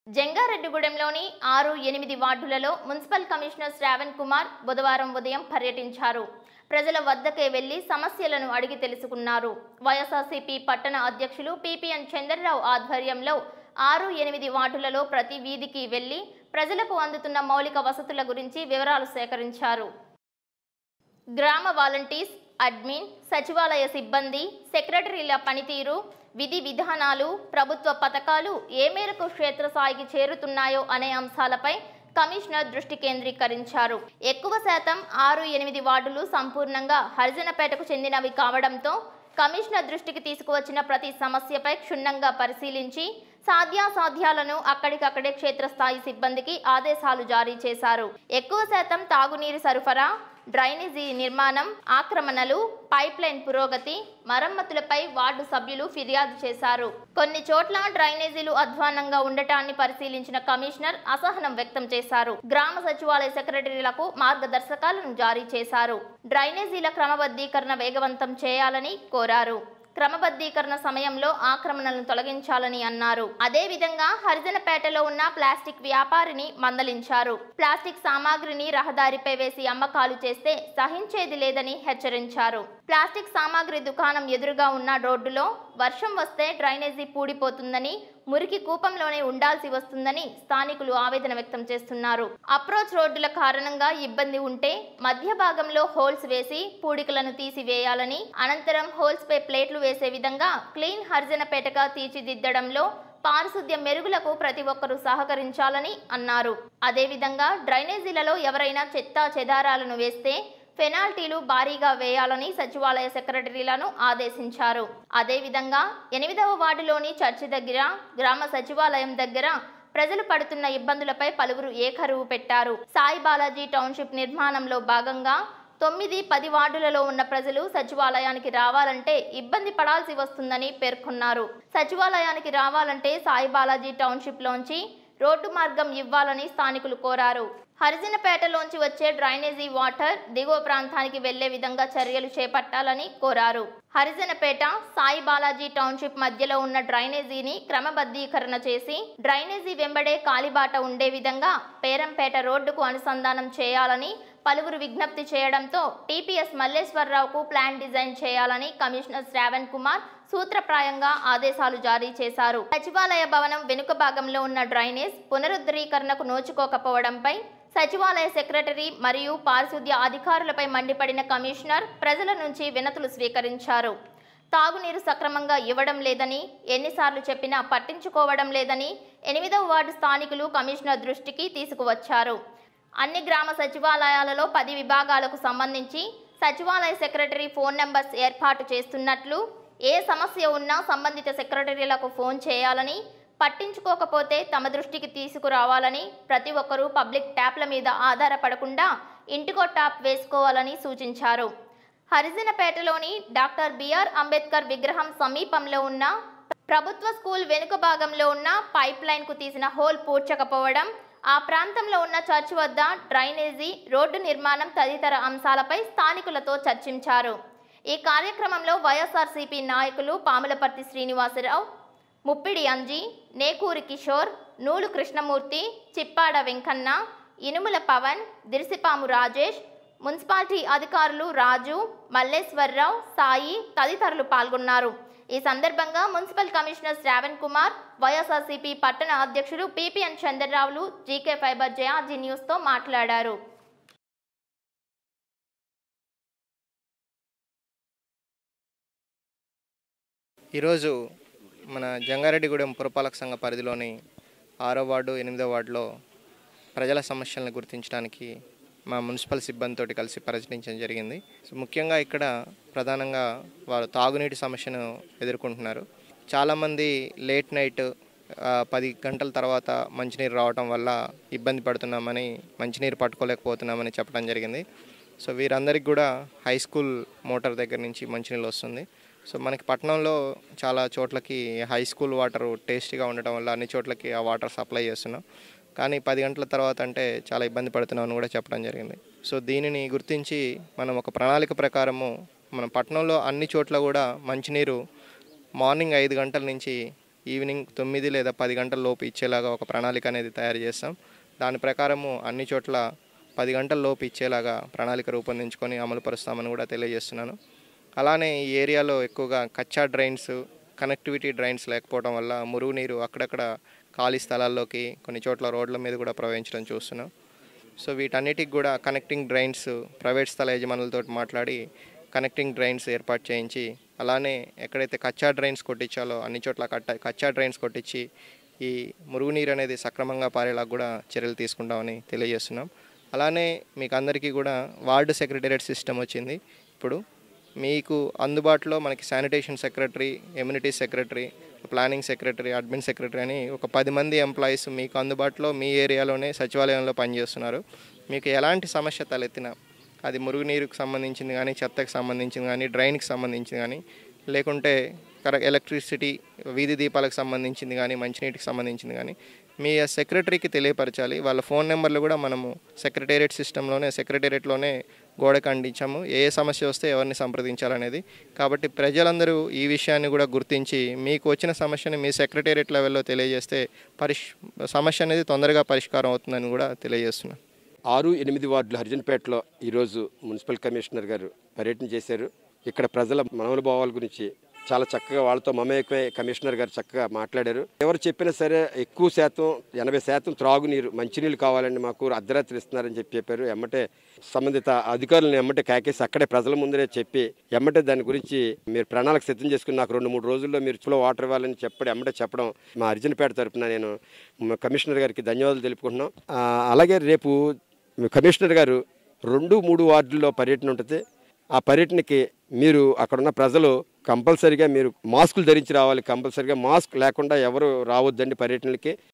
జంగారెడ్డిగూడెంలోని ఆరు ఎనిమిది వార్డులలో మున్సిపల్ కమిషనర్ శ్రావణ్ కుమార్ బుధవారం ఉదయం పర్యటించారు ప్రజల వద్దకే వెళ్లి సమస్యలను అడిగి తెలుసుకున్నారు వైఎస్ఆర్సీపీ పట్టణ అధ్యక్షులు పిపిఎన్ చంద్రరావు ఆధ్వర్యంలో ఆరు ఎనిమిది వార్డులలో ప్రతి వీధికి వెళ్లి ప్రజలకు అందుతున్న మౌలిక వసతుల గురించి వివరాలు సేకరించారు గ్రామ వాలంటీర్స్ అడ్మిన్ సచివాలయ సిబ్బంది సెక్రటరీల పనితీరు విధి విధానాలు ప్రభుత్వ పథకాలు ఏ మేరకు క్షేత్రస్థాయికి చేరుతున్నాయో అనే అంశాలపై కమిషనర్ దృష్టి కేంద్రీకరించారు ఎక్కువ శాతం ఆరు ఎనిమిది వార్డులు సంపూర్ణంగా హరిజనపేటకు చెందినవి కావడంతో కమిషనర్ దృష్టికి తీసుకువచ్చిన ప్రతి సమస్యపై క్షుణ్ణంగా పరిశీలించి సాధ్యాసాధ్యాలను అక్కడికక్కడే క్షేత్రస్థాయి సిబ్బందికి ఆదేశాలు జారీ చేశారు ఎక్కువ శాతం తాగునీరు సరఫరా డ్రైనేజీ నిర్మాణం ఆక్రమణలు పైప్ లైన్ పురోగతి మరమ్మతులపై వార్డు సభ్యులు ఫిర్యాదు చేశారు కొన్ని చోట్ల డ్రైనేజీలు అధ్వానంగా ఉండటాన్ని పరిశీలించిన కమిషనర్ అసహనం వ్యక్తం చేశారు గ్రామ సచివాలయ సెక్రటరీలకు మార్గదర్శకాలను జారీ చేశారు డ్రైనేజీల క్రమబద్ధీకరణ వేగవంతం చేయాలని కోరారు క్రమబద్ధీకరణ సమయంలో ఆక్రమణలను తొలగించాలని అన్నారు అదేవిధంగా హరిజనపేటలో ఉన్న ప్లాస్టిక్ వ్యాపారిని మందలించారు ప్లాస్టిక్ సామాగ్రిని రహదారిపై వేసి అమ్మకాలు చేస్తే సహించేది లేదని హెచ్చరించారు ప్లాస్టిక్ సామాగ్రి దుకాణం ఎదురుగా ఉన్న రోడ్డులో వర్షం వస్తే డ్రైనేజీ పూడిపోతుందని మురికి కూపంలోనే ఉండాల్సి వస్తుందని స్థానికులు ఆవేదన వ్యక్తం చేస్తున్నారు అప్రోచ్ రోడ్డుల కారణంగా ఇబ్బంది ఉంటే మధ్య భాగంలో హోల్స్ వేసి పూడికలను తీసివేయాలని అనంతరం హోల్స్ పై ప్లేట్లు వేసే విధంగా క్లీన్ హరిజనపేటగా తీర్చిదిద్దడంలో పారిశుద్ధ్య మెరుగులకు ప్రతి ఒక్కరూ సహకరించాలని అన్నారు అదేవిధంగా డ్రైనేజీలలో ఎవరైనా చెత్త చెదారాలను వేస్తే పెనాల్టీలు భారీగా వేయాలని సచివాలయ సెక్రటరీలను ఆదేశించారు అదేవిధంగా ఎనిమిదవ వార్డులోని చర్చి దగ్గర గ్రామ సచివాలయం దగ్గర ప్రజలు పడుతున్న ఇబ్బందులపై పలువురు ఏకరువు పెట్టారు సాయి బాలాజీ టౌన్షిప్ నిర్మాణంలో భాగంగా తొమ్మిది పది వార్డులలో ఉన్న ప్రజలు సచివాలయానికి రావాలంటే ఇబ్బంది పడాల్సి వస్తుందని పేర్కొన్నారు సచివాలయానికి రావాలంటే సాయి బాలాజీ టౌన్షిప్లోంచి రోడ్డు మార్గం ఇవ్వాలని స్థానికులు కోరారు హరిజనపేటలోంచి వచ్చే డ్రైనేజీ వాటర్ దిగువ ప్రాంతానికి వెళ్లే విధంగా చర్యలు చేపట్టాలని కోరారు హరిజనపేట సాయి బాలాజీ టౌన్షిప్ మధ్యలో ఉన్న డ్రైనేజీని క్రమబద్ధీకరణ చేసి డ్రైనేజీ వెంబడే కాలిబాట ఉండే విధంగా పేరంపేట రోడ్డుకు అనుసంధానం చేయాలని పలువురు విజ్ఞప్తి చేయడంతో టీపీఎస్ మల్లేశ్వరరావుకు ప్లాన్ డిజైన్ చేయాలని కమిషనర్ శ్రావణ్ కుమార్ సూత్రప్రాయంగా ఆదేశాలు జారీ చేశారు సచివాలయ భవనం వెనుక భాగంలో ఉన్న డ్రైనేజ్ పునరుద్ధరీకరణకు నోచుకోకపోవడంపై సచివాలయ సెక్రటరీ మరియు పారిశుద్ధ్య అధికారులపై మండిపడిన కమిషనర్ ప్రజల నుంచి వినతులు స్వీకరించారు తాగునీరు సక్రమంగా ఇవ్వడం లేదని ఎన్నిసార్లు చెప్పినా పట్టించుకోవడం లేదని ఎనిమిదవ వార్డు స్థానికులు కమిషనర్ దృష్టికి తీసుకువచ్చారు అన్ని గ్రామ సచివాలయాలలో పది విభాగాలకు సంబంధించి సచివాలయ సెక్రటరీ ఫోన్ నంబర్స్ ఏర్పాటు చేస్తున్నట్లు ఏ సమస్య ఉన్నా సంబంధిత సెక్రటరీలకు ఫోన్ చేయాలని పట్టించుకోకపోతే తమ దృష్టికి తీసుకురావాలని ప్రతి ఒక్కరూ పబ్లిక్ ట్యాప్ల మీద ఆధారపడకుండా ఇంటికో ట్యాప్ వేసుకోవాలని సూచించారు హరిజనపేటలోని డాక్టర్ బిఆర్ అంబేద్కర్ విగ్రహం సమీపంలో ఉన్న ప్రభుత్వ స్కూల్ వెనుక భాగంలో ఉన్న పైప్ లైన్కు తీసిన హోల్ పూడ్చకపోవడం ఆ ప్రాంతంలో ఉన్న చర్చ్ వద్ద డ్రైనేజీ రోడ్డు నిర్మాణం తదితర అంశాలపై స్థానికులతో చర్చించారు ఈ కార్యక్రమంలో వైఎస్ఆర్సీపీ నాయకులు పాములపర్తి శ్రీనివాసరావు ముప్పిడి అంజీ నేకూరి కిషోర్ నూలు కృష్ణమూర్తి చిప్పాడ వెంకన్న ఇనుముల పవన్ దిరిసిపాము రాజేష్ మున్సిపాలిటీ అధికారులు రాజు మల్లేశ్వరరావు సాయి తదితరులు పాల్గొన్నారు ఈ సందర్భంగా municipal commissioner Shravan Kumar YSRCP పట్టణ అధ్యక్షులు పిపిఎన్ చంద్రరావులు జీకే ఫైబర్ జయాజీ న్యూస్తో మాట్లాడారు ఈరోజు మన జంగారెడ్డిగూడెం పురపాలక సంఘ పరిధిలోని ఆరో వార్డు ఎనిమిదో వార్డులో ప్రజల సమస్యలను గుర్తించడానికి మా మున్సిపల్ సిబ్బందితోటి కలిసి పరిశీలించడం జరిగింది సో ముఖ్యంగా ఇక్కడ ప్రధానంగా వారు తాగునీటి సమస్యను ఎదుర్కొంటున్నారు చాలామంది లేట్ నైట్ ఆ, పది గంటల తర్వాత మంచినీరు రావటం వల్ల ఇబ్బంది పడుతున్నామని మంచినీరు పట్టుకోలేకపోతున్నామని చెప్పడం జరిగింది సో వీరందరికీ కూడా హై స్కూల్ మోటార్ దగ్గర నుంచి మంచినీళ్ళు వస్తుంది సో మనకి పట్టణంలో చాలా చోట్లకి హై స్కూల్ వాటర్ టేస్టీగా ఉండటం వల్ల అన్ని చోట్లకి ఆ వాటర్ సప్లై చేస్తున్నాం కానీ పది గంటల తర్వాత అంటే చాలా ఇబ్బంది పడుతున్నామని కూడా చెప్పడం జరిగింది సో దీనిని గుర్తించి మనం ఒక ప్రణాళిక ప్రకారము మన పట్టణంలో అన్ని చోట్ల కూడా మంచినీరు మార్నింగ్ ఐదు గంటల నుంచి ఈవినింగ్ తొమ్మిది లేదా పది గంటల లోపు ఇచ్చేలాగా ఒక ప్రణాళిక అనేది తయారు చేస్తాం దాని ప్రకారము అన్ని చోట్ల పది గంటల లోపు ఇచ్చేలాగా ప్రణాళిక రూపొందించుకొని అమలు పరుస్తామని కూడా తెలియజేస్తున్నాను అలానే ఈ ఏరియాలో ఎక్కువగా కచ్చా డ్రైన్స్ కనెక్టివిటీ డ్రైన్స్ లేకపోవడం వల్ల మురుగునీరు అక్కడక్కడ ఖాళీ స్థలాల్లోకి కొన్ని చోట్ల రోడ్ల మీద కూడా ప్రవహించడం చూస్తున్నాం సో వీటన్నిటికి కూడా కనెక్టింగ్ డ్రైన్స్ ప్రైవేట్ స్థల యజమానులతో మాట్లాడి కనెక్టింగ్ డ్రైన్స్ ఏర్పాటు చేయించి అలానే ఎక్కడైతే కచ్చా డ్రైన్స్ కొట్టించాలో అన్ని చోట్ల కట్ట కచ్చా డ్రైన్స్ కొట్టించి ఈ మురుగునీరు అనేది సక్రమంగా పారేలా కూడా చర్యలు తీసుకుంటామని తెలియజేస్తున్నాం అలానే మీకు అందరికీ కూడా వార్డు సెక్రటేరియట్ సిస్టమ్ వచ్చింది ఇప్పుడు మీకు అందుబాటులో మనకి sanitation secretary immunity secretary planning secretary admin secretary అని ఒక పది మంది ఎంప్లాయీస్ మీకు అందుబాటులో మీ ఏరియాలోనే సచివాలయంలో పనిచేస్తున్నారు మీకు ఎలాంటి సమస్య తలెత్తినా అది మురుగునీరుకు సంబంధించింది కానీ చెత్తకు సంబంధించింది కానీ డ్రైన్కి సంబంధించింది కానీ లేకుంటే కరెక్ట్ ఎలక్ట్రిసిటీ వీధి దీపాలకు సంబంధించింది కానీ మంచినీటికి సంబంధించింది కానీ మీ సెక్రటరీకి తెలియపరచాలి వాళ్ళ ఫోన్ నెంబర్లు కూడా మనము సెక్రటేరియట్ సిస్టంలోనే సెక్రటేరియట్లోనే గోడకు అందించాము ఏ ఏ సమస్య వస్తే ఎవరిని సంప్రదించాలనేది కాబట్టి ప్రజలందరూ ఈ విషయాన్ని కూడా గుర్తించి మీకు వచ్చిన సమస్యని మీ సెక్రటేరియట్ లెవెల్లో తెలియజేస్తే పరిష్ సమస్య అనేది తొందరగా పరిష్కారం అవుతుందని కూడా తెలియజేస్తున్నాను ఆరు ఎనిమిది వార్డులు హరిజన్పేటలో ఈరోజు మున్సిపల్ కమిషనర్ గారు పర్యటన చేశారు ఇక్కడ ప్రజల మనోభావాల గురించి చాలా చక్కగా వాళ్ళతో మమేకమై కమిషనర్ గారు చక్కగా మాట్లాడారు ఎవరు చెప్పినా సరే ఎక్కువ శాతం ఎనభై శాతం త్రాగునీరు మంచినీళ్ళు కావాలండి మాకు అర్ధరాత్రి ఇస్తున్నారని చెప్పి చెప్పారు ఎమ్మటే సంబంధిత అధికారులను ఎమ్మటే కాకేసి అక్కడే ప్రజల ముందరే చెప్పి ఎమ్మటే దాని గురించి మీరు ప్రణాళిక సిద్ధం చేసుకుని నాకు రెండు మూడు రోజుల్లో మీరు ఫ్లో వాటర్ ఇవ్వాలని చెప్పడం ఎమ్మటే చెప్పడం మా అర్జునపేట తరపున నేను మా కమిషనర్ గారికి ధన్యవాదాలు తెలుపుకుంటున్నాం ఆ, అలాగే రేపు కమిషనర్ గారు రెండు మూడు వార్డుల్లో పర్యటన ఉంటుంది ఆ పర్యటనకి మీరు అక్కడున్న ప్రజలు కంపల్సరీగా మీరు మాస్కులు ధరించి రావాలి కంపల్సరీగా మాస్క్ లేకుండా ఎవరు రావద్దండి పర్యటనలకి